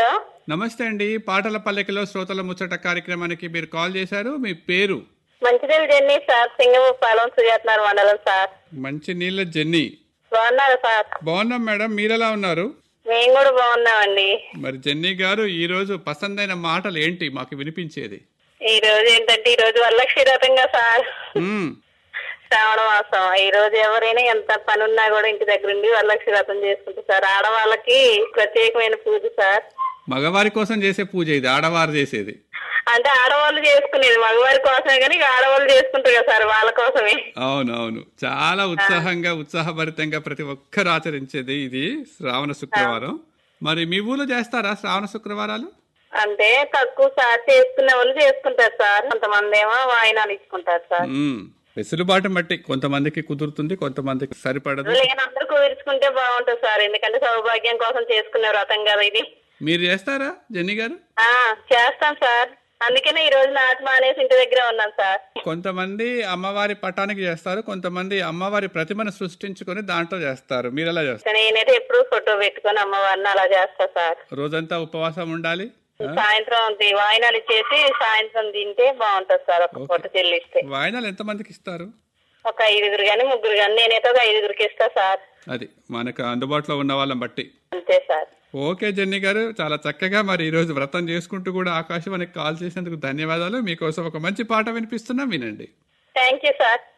Hello నమస్తే అండి పాటల పల్లెకిలో శ్రోతల ముచ్చట కార్యక్రమానికి మీరు కాల్ చేశారు మీ పేరు మంచినీళ్ళు జర్నీ సార్ సింగపాలెం సుజాతనగర్ మండలం సార్ మంచి నీళ్ళ జెన్నీ బాగున్నారు సార్ బాగున్నాం మేడం మీరెలా ఉన్నారు మేము కూడా బాగున్నామండి మరి జెన్నీ గారు ఈ రోజు పసందైన మాటలు ఏంటి మాకు వినిపించేది ఈ రోజు ఏంటంటే ఈ రోజు వరలక్ష్మి వ్రతంగా సార్ మ్మ్. శ్రావణ మాసం ఈ రోజు ఎవరైనా ఎంత పని ఉన్నా కూడా ఇంటి దగ్గర ఉండి వరలక్ష్మి వ్రతం చేసుకుంటారు సార్ ఆడవాళ్ళకి ప్రత్యేకమైన పూజ సార్ మగవారి కోసం చేసే పూజ ఇది ఆడవారు చేసేది అంటే ఆడవాళ్ళు చేసుకునేది మగవారి కోసమే కానీ ఇక ఆడవాళ్ళు చేసుకుంటారు కదా సార్ వాళ్ళ కోసమే అవును అవును చాలా ఉత్సాహంగా ఉత్సాహభరితంగా ప్రతి ఒక్కరు ఆచరించేది ఇది శ్రావణ శుక్రవారం మరి మీ ఊళ్ళో చేస్తారా శ్రావణ శుక్రవారాలు అంటే తక్కువ సార్ చేసుకునే వాళ్ళు చేసుకుంటారు సార్ కొంతమంది ఏమో వాయినాలు ఇచ్చుకుంటారు సార్ మ్మ్. వెసులుబాటు బట్టి కొంతమందికి కుదురుతుంది కొంతమందికి సరిపడదు లేని అందరూ కుదుర్చుకుంటే బాగుంటుంది సార్ ఎందుకంటే సౌభాగ్యం కోసం చేసుకునే వ్రతం కదా ఇది మీరు చేస్తారా జెన్నీ గారు ఆ చేస్తాం సార్ అందుకనే ఈ రోజు నాటు మానేసి ఇంటి దగ్గరే ఉన్నాం సార్ కొంతమంది అమ్మవారి పటానికి చేస్తారు కొంతమంది అమ్మవారి ప్రతిమను సృష్టించుకొని దాంట్లో చేస్తారు మీరు ఎలా చేస్తారు నేనైతే ఎప్పుడు ఫోటో పెట్టుకొని అమ్మవారిని అలా చేస్తా సార్ రోజంతా ఉపవాసం ఉండాలి ఆ? సాయంత్రం ది- వాయినాలు ఇచ్చేసి సాయంత్రం తింటే బాగుంటుంది సార్ ఒక పూట చెల్లిస్తే వాయినాలు ఎంతమందికి ఇస్తారు ఒక ఐదుగురు కానీ ముగ్గురు కానీ నేనైతే ఒక ఐదుగురికి ఇస్తా సార్ అది మనకు అందుబాటులో ఉన్న వాళ్ళని బట్టి అంతే సార్ ఓకే జెన్నీ గారు చాలా చక్కగా మరి ఈ రోజు వ్రతం చేసుకుంటూ కూడా ఆకాశవాణికి కాల్ చేసినందుకు ధన్యవాదాలు మీకోసం ఒక మంచి పాట వినిపిస్తున్నా వినండి థ్యాంక్ యూ సార్